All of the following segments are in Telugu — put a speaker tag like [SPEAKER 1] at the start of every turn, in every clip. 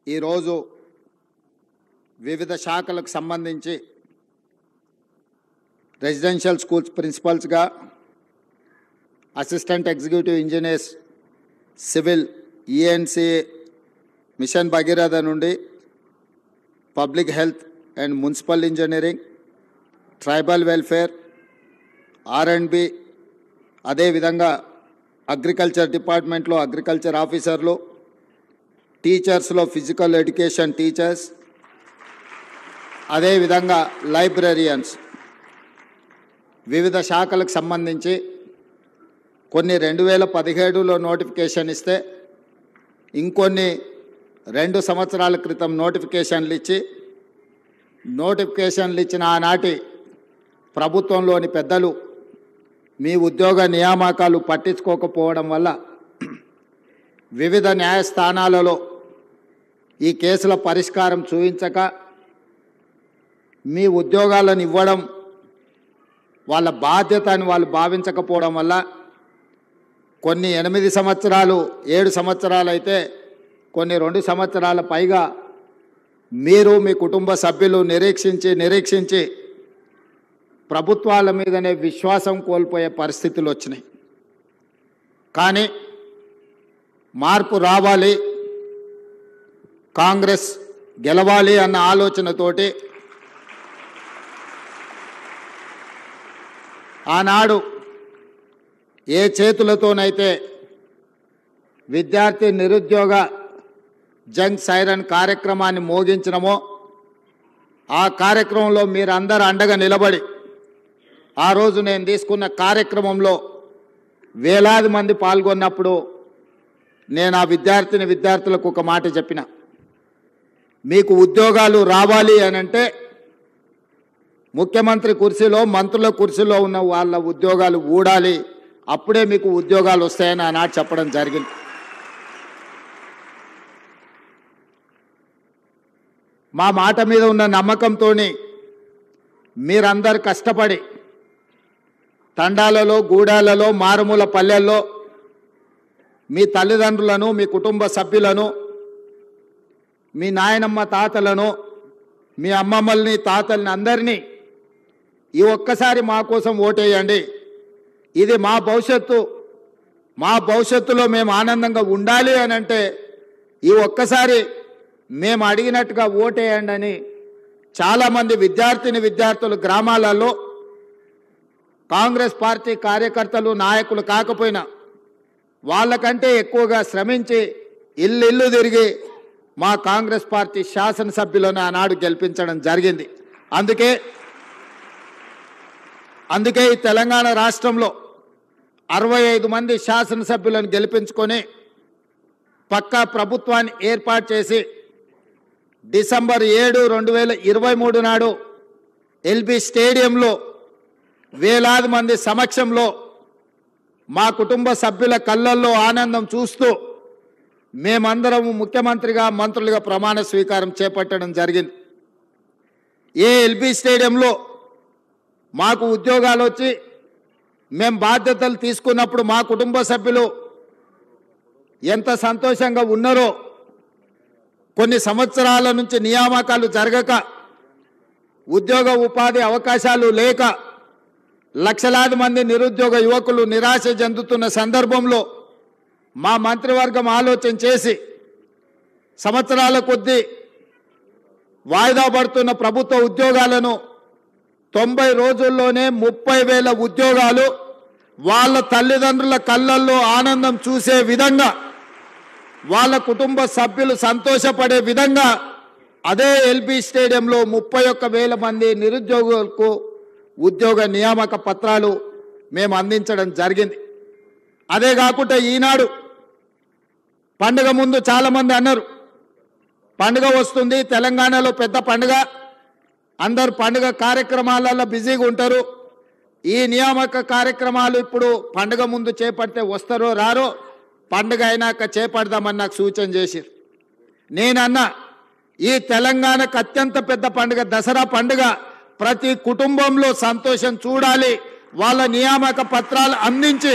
[SPEAKER 1] ఈరోజు వివిధ శాఖలకు సంబంధించి రెసిడెన్షియల్ స్కూల్స్ ప్రిన్సిపల్స్గా assistant executive engineers civil ENC mission Bhagiratha నుండి public health and municipal engineering tribal welfare R and B అదేవిధంగా అగ్రికల్చర్ డిపార్ట్మెంట్లో అగ్రికల్చర్ ఆఫీసర్లు టీచర్స్లో ఫిజికల్ ఎడ్యుకేషన్ టీచర్స్ అదేవిధంగా లైబ్రరియన్స్ వివిధ శాఖలకు సంబంధించి కొన్ని రెండు వేల పదిహేడులో నోటిఫికేషన్ ఇస్తే ఇంకొన్ని రెండు సంవత్సరాల క్రితం నోటిఫికేషన్లు ఇచ్చి నోటిఫికేషన్లు ఇచ్చిన ఆనాటి ప్రభుత్వంలోని పెద్దలు మీ ఉద్యోగ నియామకాలు పట్టించుకోకపోవడం వల్ల వివిధ న్యాయస్థానాలలో ఈ కేసుల పరిష్కారం చూపించక మీ ఉద్యోగాలను ఇవ్వడం వాళ్ళ బాధ్యత అని వాళ్ళు భావించకపోవడం వల్ల కొన్ని ఎనిమిది సంవత్సరాలు ఏడు సంవత్సరాలు అయితే కొన్ని రెండు సంవత్సరాల పైగా మీరు మీ కుటుంబ సభ్యులు నిరీక్షించి నిరీక్షించి ప్రభుత్వాల మీదనే విశ్వాసం కోల్పోయే పరిస్థితులు వచ్చినాయి కానీ మార్పు రావాలి కాంగ్రెస్ గెలవాలి అన్న ఆలోచనతోటి ఆనాడు ఏ చేతులతోనైతే విద్యార్థి నిరుద్యోగ జంగ్ సైరన్ కార్యక్రమాన్ని మోగించినమో ఆ కార్యక్రమంలో మీరందరూ అండగా నిలబడి ఆ రోజు నేను తీసుకున్న కార్యక్రమంలో వేలాది మంది పాల్గొన్నప్పుడు నేను ఆ విద్యార్థిని విద్యార్థులకు ఒక మాట చెప్పిన మీకు ఉద్యోగాలు రావాలి అని అంటే ముఖ్యమంత్రి కుర్చీలో మంత్రుల కుర్చీలో ఉన్న వాళ్ళ ఉద్యోగాలు ఊడాలి అప్పుడే మీకు ఉద్యోగాలు వస్తాయని ఆనాడు చెప్పడం జరిగింది మా మాట మీద ఉన్న నమ్మకంతో మీరందరు కష్టపడి తండాలలో గూడాలలో మారుమూల పల్లెల్లో మీ తల్లిదండ్రులను మీ కుటుంబ సభ్యులను మీ నాయనమ్మ తాతలను మీ అమ్మమ్మల్ని తాతల్ని అందరినీ ఈ ఒక్కసారి మా కోసం ఓటేయండి ఇది మా భవిష్యత్తు మా భవిష్యత్తులో మేము ఆనందంగా ఉండాలి అని అంటే ఈ ఒక్కసారి మేము అడిగినట్టుగా ఓటేయండి అని చాలామంది విద్యార్థిని విద్యార్థులు గ్రామాలలో కాంగ్రెస్ పార్టీ కార్యకర్తలు నాయకులు కాకపోయినా వాళ్ళకంటే ఎక్కువగా శ్రమించి ఇల్లు ఇల్లు తిరిగి మా కాంగ్రెస్ పార్టీ శాసనసభ్యులను ఆనాడు గెలిపించడం జరిగింది అందుకే అందుకే ఈ తెలంగాణ రాష్ట్రంలో అరవై ఐదు మంది శాసనసభ్యులను గెలిపించుకొని పక్కా ప్రభుత్వాన్ని ఏర్పాటు చేసి డిసెంబర్ ఏడు రెండు వేల ఇరవై మూడు నాడు ఎల్బీ స్టేడియంలో వేలాది మంది సమక్షంలో మా కుటుంబ సభ్యుల కళ్ళల్లో ఆనందం చూస్తూ మేమందరం ముఖ్యమంత్రిగా మంత్రులుగా ప్రమాణ స్వీకారం చేపట్టడం జరిగింది ఏ ఎల్బీ స్టేడియంలో మాకు ఉద్యోగాలు వచ్చి మేము బాధ్యతలు తీసుకున్నప్పుడు మా కుటుంబ సభ్యులు ఎంత సంతోషంగా ఉన్నారో కొన్ని సంవత్సరాల నుంచి నియామకాలు జరగక ఉద్యోగ ఉపాధి అవకాశాలు లేక లక్షలాది మంది నిరుద్యోగ యువకులు నిరాశ చెందుతున్న సందర్భంలో మా మంత్రివర్గం ఆలోచన చేసి సంవత్సరాల కొద్దీ వాయిదా పడుతున్న ప్రభుత్వ ఉద్యోగాలను తొంభై రోజుల్లోనే ముప్పై వేల ఉద్యోగాలు వాళ్ళ తల్లిదండ్రుల కళ్ళల్లో ఆనందం చూసే విధంగా వాళ్ళ కుటుంబ సభ్యులు సంతోషపడే విధంగా అదే ఎల్బీ స్టేడియంలో ముప్పై ఒక్క వేల మంది నిరుద్యోగులకు ఉద్యోగ నియామక పత్రాలు మేము అందించడం జరిగింది అదే కాకుండా ఈనాడు పండుగ ముందు చాలామంది అన్నారు పండుగ వస్తుంది తెలంగాణలో పెద్ద పండుగ అందరు పండుగ కార్యక్రమాలలో బిజీగా ఉంటారు ఈ నియామక కార్యక్రమాలు ఇప్పుడు పండుగ ముందు చేపడితే వస్తారో రారో పండుగ అయినాక చేపడదామని నాకు సూచన చేసిరు నేనన్నా ఈ తెలంగాణకు అత్యంత పెద్ద పండుగ దసరా పండుగ ప్రతి కుటుంబంలో సంతోషం చూడాలి వాళ్ళ నియామక పత్రాలు అందించి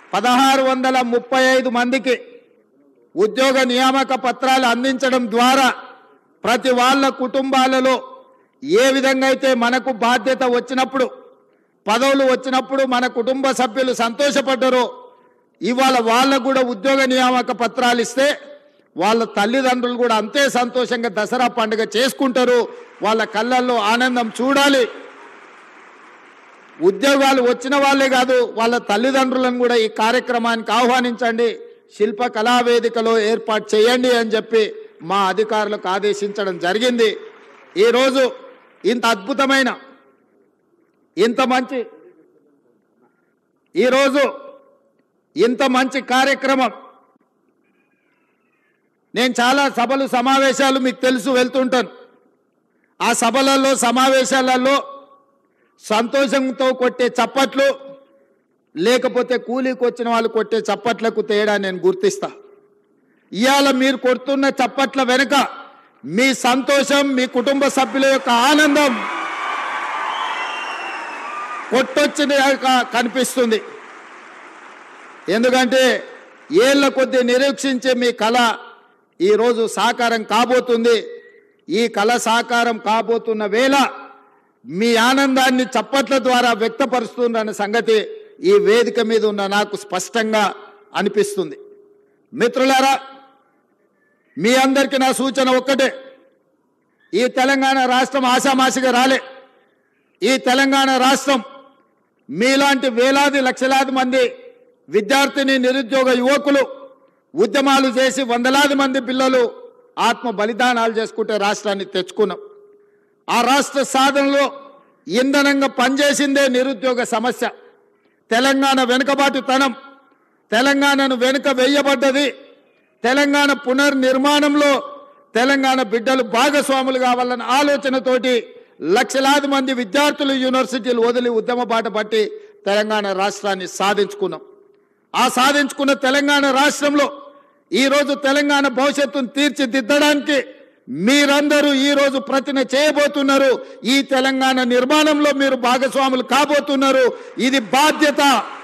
[SPEAKER 1] పదహారు వందల ముప్పై ఐదు మందికి ఉద్యోగ నియామక పత్రాలు అందించడం ద్వారా ప్రతి వాళ్ళ కుటుంబాలలో ఏ విధంగా అయితే మనకు బాధ్యత వచ్చినప్పుడు పదవులు వచ్చినప్పుడు మన కుటుంబ సభ్యులు సంతోషపడ్డారో ఇవాళ వాళ్ళకు కూడా ఉద్యోగ నియామక పత్రాలు ఇస్తే వాళ్ళ తల్లిదండ్రులు కూడా అంతే సంతోషంగా దసరా పండుగ చేసుకుంటారు వాళ్ళ కళ్ళల్లో ఆనందం చూడాలి ఉద్యోగాలు వచ్చిన వాళ్ళే కాదు వాళ్ళ తల్లిదండ్రులను కూడా ఈ కార్యక్రమానికి ఆహ్వానించండి శిల్ప కళావేదికలో ఏర్పాటు చేయండి అని చెప్పి మా అధికారులకు ఆదేశించడం జరిగింది ఈరోజు ఇంత అద్భుతమైన ఇంత మంచి ఈరోజు ఇంత మంచి కార్యక్రమం నేను చాలా సభలు సమావేశాలు మీకు తెలుసు వెళ్తుంటాను ఆ సభలలో సమావేశాలలో సంతోషంతో కొట్టే చప్పట్లు లేకపోతే కూలీకి వచ్చిన వాళ్ళు కొట్టే చప్పట్లకు తేడా నేను గుర్తిస్తా ఇవాళ మీరు కొడుతున్న చప్పట్ల వెనుక మీ సంతోషం మీ కుటుంబ సభ్యుల యొక్క ఆనందం కొట్టొచ్చిన కనిపిస్తుంది ఎందుకంటే ఏళ్ల కొద్దీ నిరీక్షించే మీ కళ ఈరోజు సాకారం కాబోతుంది ఈ కళ సాకారం కాబోతున్న వేళ మీ ఆనందాన్ని చప్పట్ల ద్వారా వ్యక్తపరుస్తుందన్న సంగతి ఈ వేదిక మీద ఉన్న నాకు స్పష్టంగా అనిపిస్తుంది మిత్రులారా మీ అందరికీ నా సూచన ఒక్కటే ఈ తెలంగాణ రాష్ట్రం ఆశామాషిగా రాలే ఈ తెలంగాణ రాష్ట్రం మీలాంటి వేలాది లక్షలాది మంది విద్యార్థిని నిరుద్యోగ యువకులు ఉద్యమాలు చేసి వందలాది మంది పిల్లలు ఆత్మ బలిదానాలు చేసుకుంటే రాష్ట్రాన్ని తెచ్చుకున్నాం ఆ రాష్ట్ర సాధనలో ఇంధనంగా పనిచేసిందే నిరుద్యోగ సమస్య తెలంగాణ వెనుకబాటుతనం తెలంగాణను వెనుక వేయబడ్డది తెలంగాణ పునర్నిర్మాణంలో తెలంగాణ బిడ్డలు భాగస్వాములు కావాలన్న ఆలోచనతోటి లక్షలాది మంది విద్యార్థులు యూనివర్సిటీలు వదిలి ఉద్యమ బాట పట్టి తెలంగాణ రాష్ట్రాన్ని సాధించుకున్నాం ఆ సాధించుకున్న తెలంగాణ రాష్ట్రంలో ఈరోజు తెలంగాణ భవిష్యత్తును తీర్చిదిద్దడానికి మీరందరూ ఈరోజు ప్రతిన చేయబోతున్నారు ఈ తెలంగాణ నిర్మాణంలో మీరు భాగస్వాములు కాబోతున్నారు ఇది బాధ్యత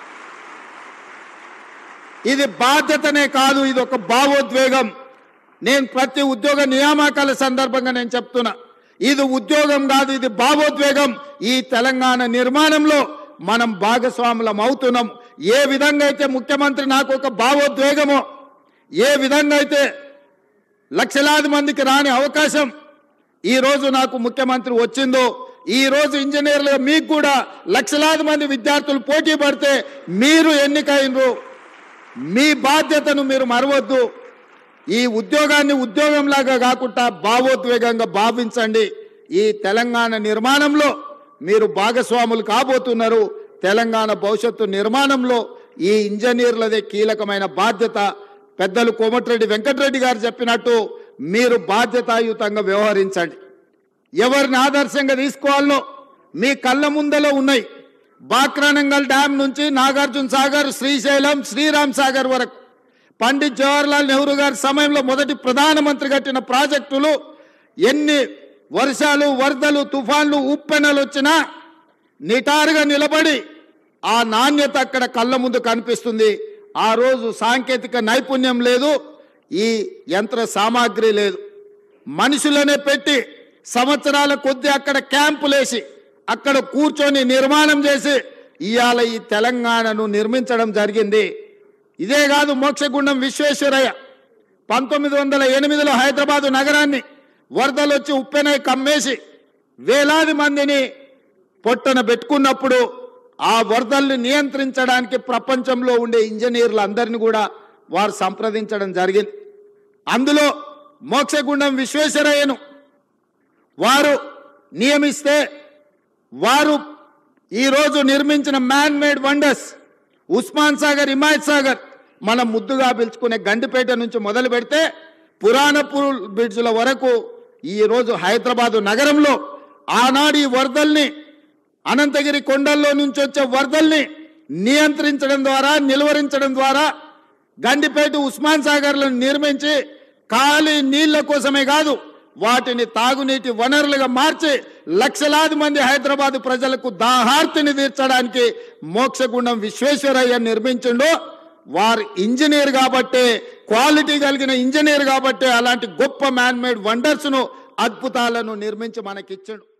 [SPEAKER 1] ఇది బాధ్యతనే కాదు ఇది ఒక భావోద్వేగం నేను ప్రతి ఉద్యోగ నియామకాల సందర్భంగా నేను చెప్తున్నా ఇది ఉద్యోగం కాదు ఇది భావోద్వేగం ఈ తెలంగాణ నిర్మాణంలో మనం భాగస్వాములం అవుతున్నాం ఏ విధంగా అయితే ముఖ్యమంత్రి నాకు ఒక భావోద్వేగమో ఏ విధంగా అయితే లక్షలాది మందికి రాని అవకాశం ఈ రోజు నాకు ముఖ్యమంత్రి వచ్చిందో ఈ రోజు ఇంజనీర్లుగా మీకు కూడా లక్షలాది మంది విద్యార్థులు పోటీ పడితే మీరు ఎన్నికైనరు మీ బాధ్యతను మీరు మరవద్దు ఈ ఉద్యోగాన్ని ఉద్యోగంలాగా కాకుండా భావోద్వేగంగా భావించండి ఈ తెలంగాణ నిర్మాణంలో మీరు భాగస్వాములు కాబోతున్నారు తెలంగాణ భవిష్యత్తు నిర్మాణంలో ఈ ఇంజనీర్లదే కీలకమైన బాధ్యత పెద్దలు కోమటిరెడ్డి వెంకటరెడ్డి గారు చెప్పినట్టు మీరు బాధ్యతాయుతంగా వ్యవహరించండి ఎవరిని ఆదర్శంగా తీసుకోవాలో మీ కళ్ళ ముందలో ఉన్నాయి బాక్రానంగల్ డ్యామ్ నుంచి నాగార్జున సాగర్ శ్రీశైలం శ్రీరామ్ సాగర్ వరకు పండిత్ జవహర్లాల్ నెహ్రూ గారి సమయంలో మొదటి ప్రధానమంత్రి కట్టిన ప్రాజెక్టులు ఎన్ని వర్షాలు వరదలు తుఫాన్లు ఉప్పెనలు వచ్చినా నిటారుగా నిలబడి ఆ నాణ్యత అక్కడ కళ్ళ ముందు కనిపిస్తుంది ఆ రోజు సాంకేతిక నైపుణ్యం లేదు ఈ యంత్ర సామాగ్రి లేదు మనుషులనే పెట్టి సంవత్సరాల కొద్దీ అక్కడ క్యాంపులేసి అక్కడ కూర్చొని నిర్మాణం చేసి ఇవాళ ఈ తెలంగాణను నిర్మించడం జరిగింది ఇదే కాదు మోక్షగుండం విశ్వేశ్వరయ్య పంతొమ్మిది వందల ఎనిమిదిలో హైదరాబాదు నగరాన్ని వరదలు వచ్చి ఉప్పెనై కమ్మేసి వేలాది మందిని పొట్టన పెట్టుకున్నప్పుడు ఆ వరదల్ని నియంత్రించడానికి ప్రపంచంలో ఉండే ఇంజనీర్లు అందరిని కూడా వారు సంప్రదించడం జరిగింది అందులో మోక్షగుండం విశ్వేశ్వరయ్యను వారు నియమిస్తే వారు ఈరోజు నిర్మించిన man made wonders Osman Sagar Himayat Sagar మనం ముద్దుగా పిలుచుకునే గండిపేట నుంచి మొదలు పెడితే పురాణపూర్ బ్రిడ్జ్ల వరకు ఈరోజు హైదరాబాదు నగరంలో ఆనాడు ఈ వరదల్ని అనంతగిరి కొండల్లో నుంచి వచ్చే వరదల్ని నియంత్రించడం ద్వారా నిలువరించడం ద్వారా గండిపేట ఉస్మాన్ సాగర్లను నిర్మించి ఖాళీ నీళ్ల కోసమే కాదు వాటిని తాగునీటి వనరులుగా మార్చి లక్షలాది మంది హైదరాబాద్ ప్రజలకు దాహార్తిని తీర్చడానికి మోక్షగుండం విశ్వేశ్వరయ్య నిర్మించిండో వారు ఇంజనీర్ కాబట్టే క్వాలిటీ కలిగిన ఇంజనీర్ కాబట్టే అలాంటి గొప్ప మ్యాన్ మేడ్ వండర్స్ను అద్భుతాలను నిర్మించి మనకిచ్చాడు